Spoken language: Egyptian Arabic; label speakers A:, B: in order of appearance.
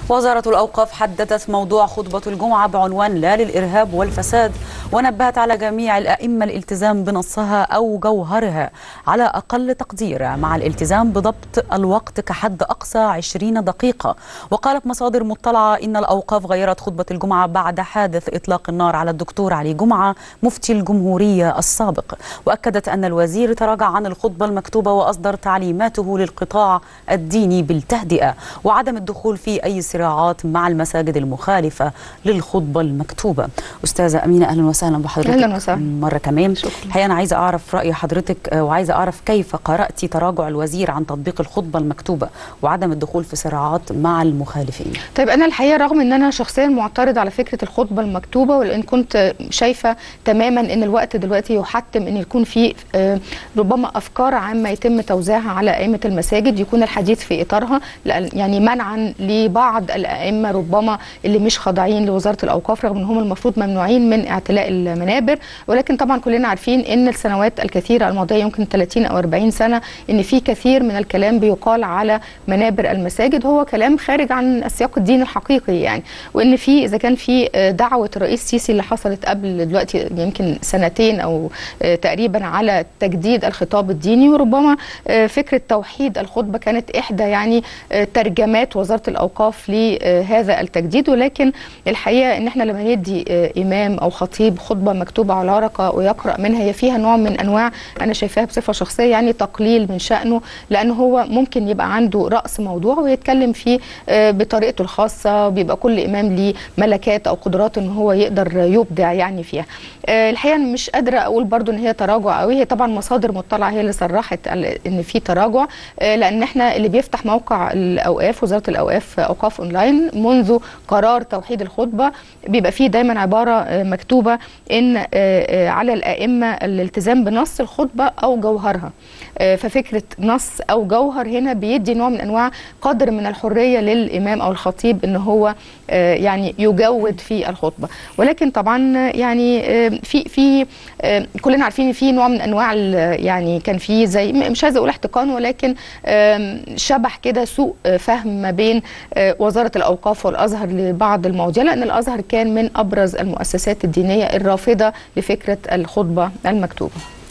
A: وزارة الأوقاف حددت موضوع خطبة الجمعة بعنوان لا للإرهاب والفساد ونبهت على جميع الأئمة الالتزام بنصها أو جوهرها على أقل تقدير مع الالتزام بضبط الوقت كحد أقصى 20 دقيقة وقالت مصادر مطلعة إن الأوقاف غيرت خطبة الجمعة بعد حادث إطلاق النار على الدكتور علي جمعة مفتي الجمهورية السابق وأكدت أن الوزير تراجع عن الخطبة المكتوبة وأصدر تعليماته للقطاع الديني بالتهدئة وعدم الدخول في أي صراعات مع المساجد المخالفة للخطبة المكتوبة أستاذة أمينة أهلا وسهلا بحضرتك
B: أهلا وسهلا.
A: مرة كمان الحقيقة أنا عايزة أعرف رأي حضرتك آه، وعايزة أعرف كيف قرأتي تراجع الوزير عن تطبيق الخطبة المكتوبة وعدم الدخول في صراعات مع المخالفين
B: طيب انا الحقيقه رغم ان انا شخصيا معترض على فكره الخطبه المكتوبه ولان كنت شايفه تماما ان الوقت دلوقتي يحتم ان يكون في آه، ربما افكار عامه يتم توزيعها على ائمه المساجد يكون الحديث في اطارها لأن- يعني منعا لبعض الائمه ربما اللي مش خاضعين لوزاره الاوقاف رغم ان هم المفروض ممنوعين من اعتلاء المنابر ولكن طبعا كلنا عارفين ان السنوات الكثيره الماضيه يمكن 30 او 40 سنه ان في كثير من الكلام بيقال على منابر المساجد هو كلام خارج عن السياق الديني الحقيقي يعني وان في اذا كان في آه، دعوه الرئيس السيسي اللي حصلت قبل دلوقتي يمكن سنتين او آه، تقريبا على تجديد الخطاب الديني وربما آه، فكره توحيد الخطبه كانت احدى يعني آه، ترجمات وزاره الاوقاف لهذا التجديد ولكن الحقيقه ان احنا لما ندي آه، امام او خطيب خطبه مكتوبه على ورقه ويقرا منها هي فيها نوع من انواع انا شايفاها بصفه شخصيه يعني تقليل من شانه لان هو ممكن يبقى عنده راس موضوع ويتكلم فيه آه، بطريقته الخاصه وبيبقى كل امام ليه ملكات او قدرات ان هو يقدر يبدع يعني فيها آه، الحقيقه أنا مش قادره اقول برضو ان هي تراجع قوي هي طبعا مصادر مطلعه هي اللي صرحت ال- ان في تراجع آه، لان احنا اللي بيفتح موقع الاوقاف وزاره الاوقاف اوقاف اونلاين منذ قرار توحيد الخطبه بيبقى فيه دايما عباره آه، مكتوبه ان آه، آه، على الائمه الالتزام بنص الخطبه او جوهرها آه، ففكره نص او جوهر هنا بيدي نوع من انواع قدر من الحريه للامام او الخطيب ان هو آه، يعني يجود في الخطبه ولكن طبعا آه، يعني آه، في في آه، كلنا عارفين ان في نوع من انواع ال- يعني كان في زي م- مش عايزه اقول احتقان ولكن آم، شبح كده سوء آه، فهم ما بين آه، وزاره الاوقاف والازهر لبعض المواضيع لان الازهر كان من ابرز المؤسسات الدينيه الرافضه لفكره الخطبه المكتوبه